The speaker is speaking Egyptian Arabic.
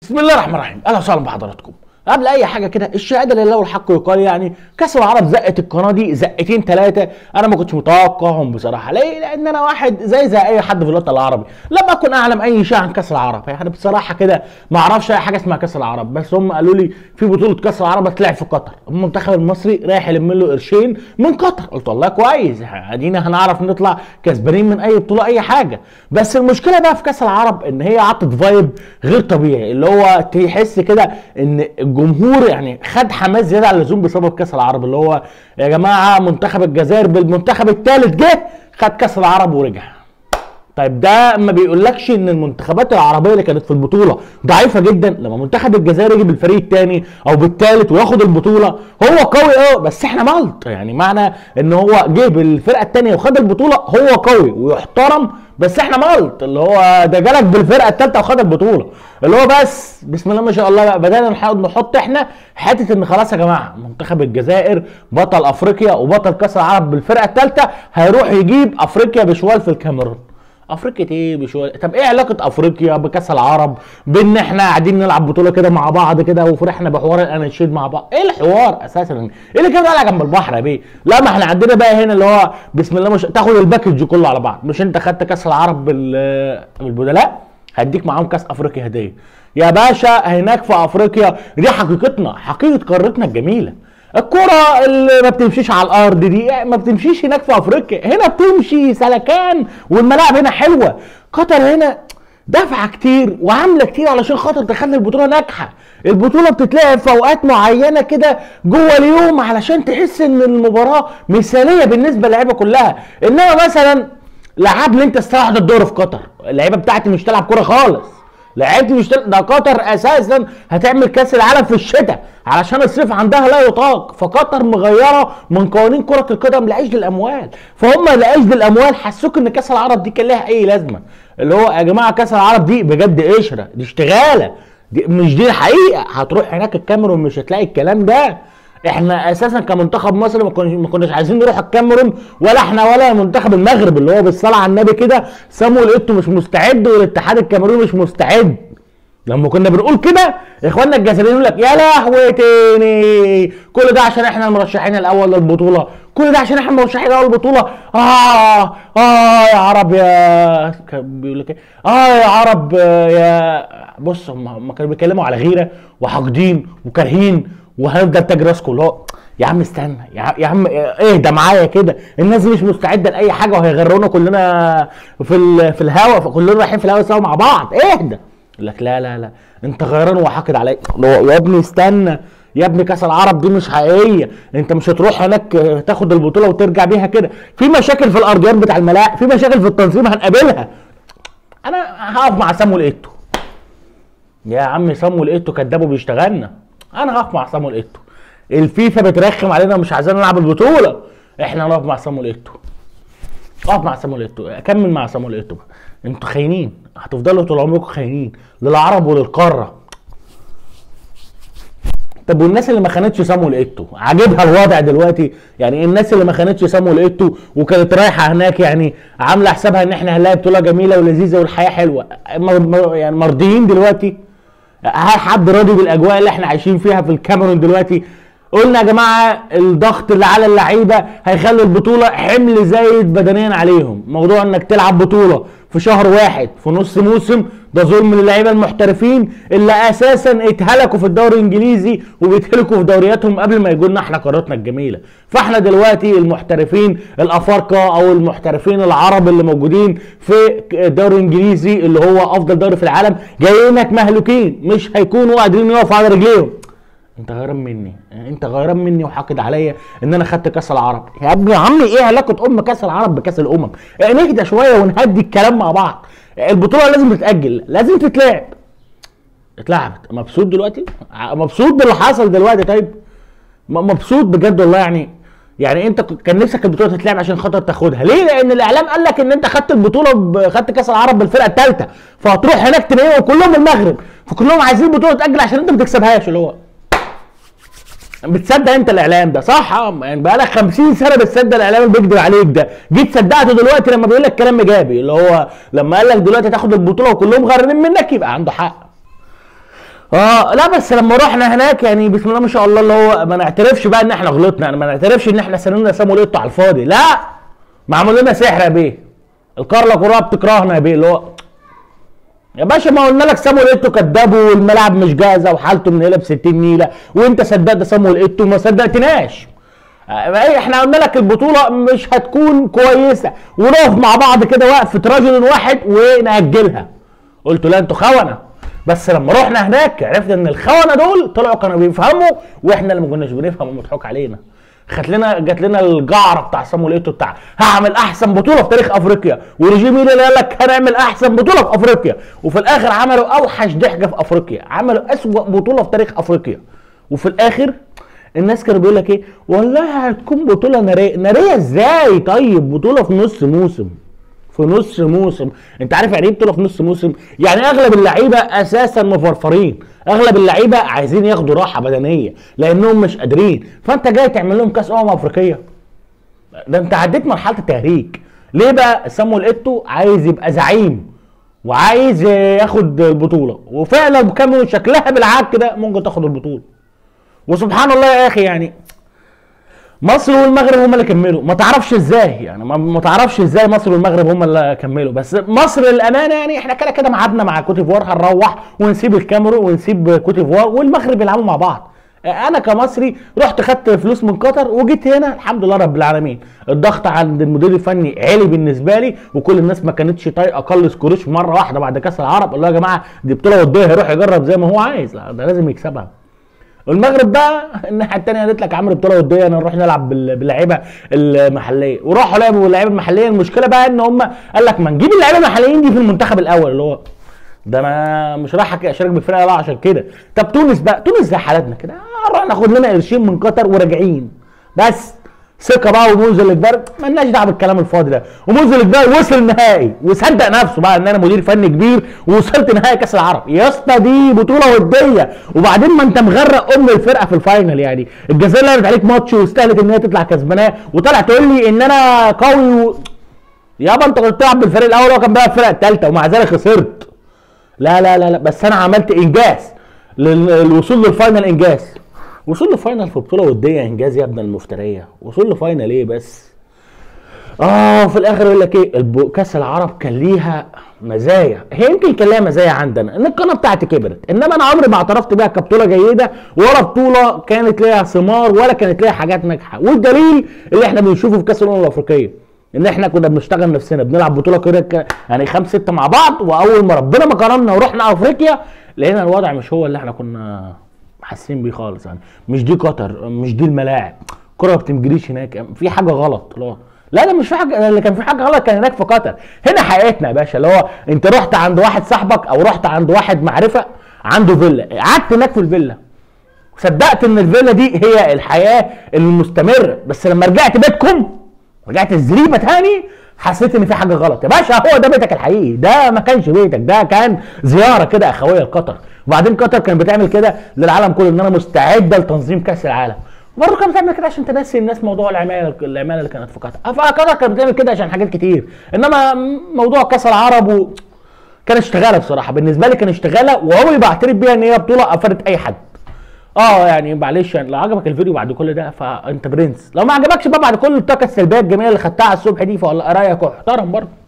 بسم الله الرحمن الرحيم اهلا وسهلا بحضراتكم قبل اي حاجه كده الشهاده لله والحق يقال يعني كاس العرب زقت القناه دي زقتين ثلاثه انا ما كنتش متوقعهم بصراحه ليه لان انا واحد زي زي اي حد في الوطن العربي لم اكن اعلم اي شيء عن كاس العرب يعني بصراحه كده ما اعرفش اي حاجه اسمها كاس العرب بس هم قالوا لي في بطوله كاس العرب هتلعب في قطر المنتخب المصري رايح يلم له قرشين من قطر قلت والله كويس ادينا هنعرف نطلع كسبانين من اي بطوله اي حاجه بس المشكله بقى في كاس العرب ان هي عطت فايب غير طبيعي اللي هو تحس كده ان الجمهور يعني خد حماس زياده عن اللزوم بسبب كاس العرب اللي هو يا جماعه منتخب الجزائر بالمنتخب الثالث جه خد كاس العرب ورجع طيب ده ما بيقولكش ان المنتخبات العربيه اللي كانت في البطوله ضعيفه جدا لما منتخب الجزائر يجي بالفريق الثاني او بالثالث وياخد البطوله هو قوي اه بس احنا ملط يعني معنى ان هو جه بالفرقه الثانيه وخد البطوله هو قوي ويحترم بس احنا ملط اللي هو ده جالك بالفرقه الثالثه وخد البطوله اللي هو بس بسم الله ما شاء الله بقى بدانا نحاول نحط احنا حته ان خلاص يا جماعه منتخب الجزائر بطل افريقيا وبطل كاس العرب بالفرقه الثالثه هيروح يجيب افريقيا بشوال في الكاميرون افريقيا ايه بشويه طب ايه علاقه افريقيا بكاس العرب بان احنا قاعدين نلعب بطوله كده مع بعض كده وفرحنا بحوار الاناشيد مع بعض ايه الحوار اساسا ايه اللي كده على جنب البحر يا بيه لا ما احنا عندنا بقى هنا اللي هو بسم الله مش تاخد الباكج كله على بعض مش انت خدت كاس العرب بال بالبدلاء هديك معاهم كاس افريقيا هديه يا باشا هناك في افريقيا دي حقيقتنا حقيقه قارتنا الجميله الكرة اللي ما بتمشيش على الارض دي ما بتمشيش هناك في افريقيا هنا بتمشي سلكان والملاعب هنا حلوه قطر هنا دافعه كتير وعامله كتير علشان خاطر تخلي البطوله ناجحه البطوله بتتلعب في اوقات معينه كده جوه اليوم علشان تحس ان المباراه مثاليه بالنسبه للعيبه كلها انما مثلا لعب لي انت استراحه الدوري في قطر اللعيبه بتاعتي مش تلعب كوره خالص لعيبتي مش تل... ده قطر اساسا هتعمل كاس العالم في الشتاء علشان الصيف عندها لا يطاق فقطر مغيره من قوانين كره القدم لعيش للاموال فهم لعيش للاموال حسوك ان كاس العرب دي كان لها اي لازمه اللي هو يا جماعه كاس العرب دي بجد قشره دي اشتغاله دي مش دي الحقيقه هتروح هناك الكاميرون مش هتلاقي الكلام ده احنا اساسا كمنتخب مصر ما كناش ما كناش عايزين نروح الكاميرون ولا احنا ولا منتخب المغرب اللي هو بالصلاه على النبي كده سامويل ايتو مش مستعد والاتحاد الكاميروني مش مستعد لما كنا بنقول كده اخواننا الجزائريين يقول لك يا لهوي تاني كل ده عشان احنا المرشحين الاول للبطوله كل ده عشان احنا المرشحين الاول للبطوله اه اه يا عرب يا كان بيقول لك ايه اه يا عرب يا بص هم كانوا بيتكلموا على غيره وحاقدين وكارهين وهنفضل تاج راسكم اللي هو يا عم استنى يا, يا عم اهدى معايا كده الناس دي مش مستعده لاي حاجه وهيغرونا كلنا في ال... في الهوا كلنا رايحين في الهوا سوا مع بعض اهدى يقول لك لا لا لا انت غيران وحاقد عليا يا ابني استنى يا ابني كاس العرب دي مش حقيقيه انت مش هتروح هناك تاخد البطوله وترجع بيها كده في مشاكل في الارضيات بتاع الملاعب في مشاكل في التنظيم هنقابلها انا هقف مع سامويل ايتو يا عم سامويل ايتو كدابه بيشتغلنا انا هقف مع سامويل ايتو الفيفا بترخم علينا ومش عايزين نلعب البطوله احنا هنقف مع سامويل ايتو اقف مع سامويل ايتو اكمل مع سامويل ايتو انتوا خاينين هتفضلوا طول عمركم خاينين للعرب وللقاره طب والناس اللي ما خانتش سامويل ايتو عاجبها الوضع دلوقتي يعني الناس اللي ما خانتش سامويل ايتو وكانت رايحه هناك يعني عامله حسابها ان احنا هنلاقي بطوله جميله ولذيذه والحياه حلوه يعني مرضيين دلوقتي هل حد راضي بالاجواء اللي احنا عايشين فيها في الكاميرون دلوقتي قلنا يا جماعه الضغط اللي على اللعيبه هيخلي البطوله حمل زايد بدنيا عليهم موضوع انك تلعب بطوله في شهر واحد في نص موسم ده ظلم للعيبه المحترفين اللي اساسا اتهلكوا في الدوري الانجليزي وبيتهلكوا في دورياتهم قبل ما يجوا لنا احنا قارتنا الجميله فاحنا دلوقتي المحترفين الافارقه او المحترفين العرب اللي موجودين في الدوري الانجليزي اللي هو افضل دوري في العالم جايينك مهلوكين مش هيكونوا قادرين يقفوا على رجليهم انت غيران مني انت غيران مني وحاقد عليا ان انا خدت كاس العرب يا ابني يا عمي ايه علاقه ام كاس العرب بكاس الامم نهدى شويه ونهدي الكلام مع بعض البطوله لازم تتاجل لازم تتلعب اتلعبت مبسوط دلوقتي مبسوط باللي حصل دلوقتي طيب مبسوط بجد والله يعني يعني انت كان نفسك البطوله تتلعب عشان خاطر تاخدها ليه لان الاعلام قال لك ان انت خدت البطوله خدت كاس العرب بالفرقه الثالثه فهتروح هناك تلاقيهم كلهم المغرب فكلهم عايزين البطوله تاجل عشان انت ما تكسبهاش اللي هو بتصدق انت الاعلام ده صح يعني بقالك 50 سنه بتصدق الاعلام اللي بيكذب عليك ده جيت صدقته دلوقتي لما بيقول لك كلام ايجابي اللي هو لما قال لك دلوقتي تاخد البطوله وكلهم غيرانين منك يبقى عنده حق اه لا بس لما رحنا هناك يعني بسم الله ما شاء الله اللي هو ما نعترفش بقى ان احنا غلطنا يعني ما نعترفش ان احنا سننا سامويل ايتو على الفاضي لا معمول لنا سحر يا بيه القاره كلها بتكرهنا يا بيه اللي هو يا باشا ما قلنا لك سامويل ايتو كذاب والملاعب مش جاهزه وحالته منيله ب 60 نيله وانت صدقت سامويل ايتو ما صدقتناش آه، احنا قلنا لك البطوله مش هتكون كويسه ونقف مع بعض كده وقفه رجل واحد وناجلها قلت لا انتوا خونه بس لما رحنا هناك عرفنا ان الخونه دول طلعوا كانوا بيفهموا واحنا اللي ما كناش بنفهم ومضحوك علينا خدت لنا جات لنا الجعره بتاع سامويل ايتو بتاع هعمل احسن بطوله في تاريخ افريقيا وريجيم اللي قال لك هنعمل احسن بطوله في افريقيا وفي الاخر عملوا اوحش ضحكه في افريقيا عملوا اسوأ بطوله في تاريخ افريقيا وفي الاخر الناس كانوا بيقول لك ايه والله هتكون بطوله ناريه ناريه ازاي طيب بطوله في نص موسم في نص موسم انت عارف يعني ايه بطوله في نص موسم يعني اغلب اللعيبه اساسا مفرفرين اغلب اللعيبه عايزين ياخدوا راحه بدنيه لانهم مش قادرين فانت جاي تعمل لهم كاس امم افريقيه ده انت عديت مرحله التهريج ليه بقى سامويل ايتو عايز يبقى زعيم وعايز ياخد البطوله وفعلا كان شكلها بالعك كده ممكن تاخد البطوله وسبحان الله يا اخي يعني مصر والمغرب هم اللي كملوا ما تعرفش ازاي يعني ما, ما تعرفش ازاي مصر والمغرب هم اللي كملوا بس مصر للامانه يعني احنا كده كده ميعادنا مع كوت ديفوار هنروح ونسيب الكاميرون ونسيب كوت ديفوار والمغرب يلعبوا مع بعض انا كمصري رحت خدت فلوس من قطر وجيت هنا الحمد لله رب العالمين الضغط عند المدير الفني عالي بالنسبه لي وكل الناس ما كانتش طايقه اقل سكوريش مره واحده بعد كاس العرب قال له يا جماعه دي بطوله وديه هيروح يجرب زي ما هو عايز لا ده لازم يكسبها المغرب بقى الناحيه الثانيه قالت لك عمرو بطوله وديه نروح نلعب بال- باللعيبه المحليه وراحوا لعبوا باللعيبه المحليه المشكله بقى ان هم قال لك ما نجيب اللعيبه المحليين دي في المنتخب الاول اللي هو ده انا مش رايح اشارك بالفرقه بقى عشان كده طب تونس بقى تونس زي حالتنا كده آه، نروح ناخد لنا قرشين من قطر وراجعين بس ثقه بقى ومنزل الجبار مالناش دعوه بالكلام الفاضي ده ومنزل الجبار وصل النهائي وصدق نفسه بقى ان انا مدير فني كبير ووصلت نهائي كاس العرب يا اسطى دي بطوله وديه وبعدين ما انت مغرق ام الفرقه في الفاينل يعني الجزائر لعبت عليك ماتش واستاهلت ان هي تطلع كسباناه وطلع تقول لي ان انا قوي و... يابا انت كنت بتلعب بالفريق الاول وهو كان بيلعب الفرقه الثالثه ومع ذلك خسرت لا لا لا لا بس انا عملت انجاز لل- الوصول للفاينل انجاز وصول لفاينل في بطوله وديه انجاز يا ابن المفتريه وصول لفاينل ايه بس اه في الاخر يقول لك ايه الب- كاس العرب كان ليها مزايا هي يمكن كان ليها مزايا عندنا ان القناه بتاعتي كبرت انما انا عمري ما اعترفت بيها كبطوله جيده ولا بطوله كانت ليها ثمار ولا كانت ليها حاجات ناجحه والدليل اللي احنا بنشوفه في كاس الامم الافريقيه ان احنا كنا بنشتغل نفسنا بنلعب بطوله كده ك- يعني خمس ست مع بعض واول ما ربنا ما كرمنا ورحنا افريقيا لقينا الوضع مش هو اللي احنا كنا حاسين بيه خالص يعني مش دي قطر مش دي الملاعب الكره ما بتنجريش هناك في حاجه غلط لا لا لا مش في حاجه اللي كان في حاجه غلط كان هناك في قطر هنا حقيقتنا يا باشا اللي هو انت رحت عند واحد صاحبك او رحت عند واحد معرفه عنده فيلا قعدت هناك في الفيلا صدقت ان الفيلا دي هي الحياه المستمره بس لما رجعت بيتكم رجعت الزريبه تاني حسيت ان في حاجه غلط يا باشا هو ده بيتك الحقيقي ده ما كانش بيتك ده كان زياره كده اخويه لقطر وبعدين قطر كانت بتعمل كده للعالم كله ان انا مستعده لتنظيم كاس العالم برضه كانت بتعمل كده عشان تنسي الناس موضوع العماله العماله اللي كانت في قطر فقطر كانت بتعمل كده عشان حاجات كتير انما موضوع كاس العرب و... كان اشتغاله بصراحه بالنسبه لي كان اشتغاله وعمري بعترف بيها ان هي بطوله افادت اي حد اه يعني معلش يعني لو عجبك الفيديو بعد كل ده فانت برنس لو ما عجبكش بقى بعد كل الطاقه السلبيه الجميله اللي خدتها على الصبح دي فوالله رايك محترم برضه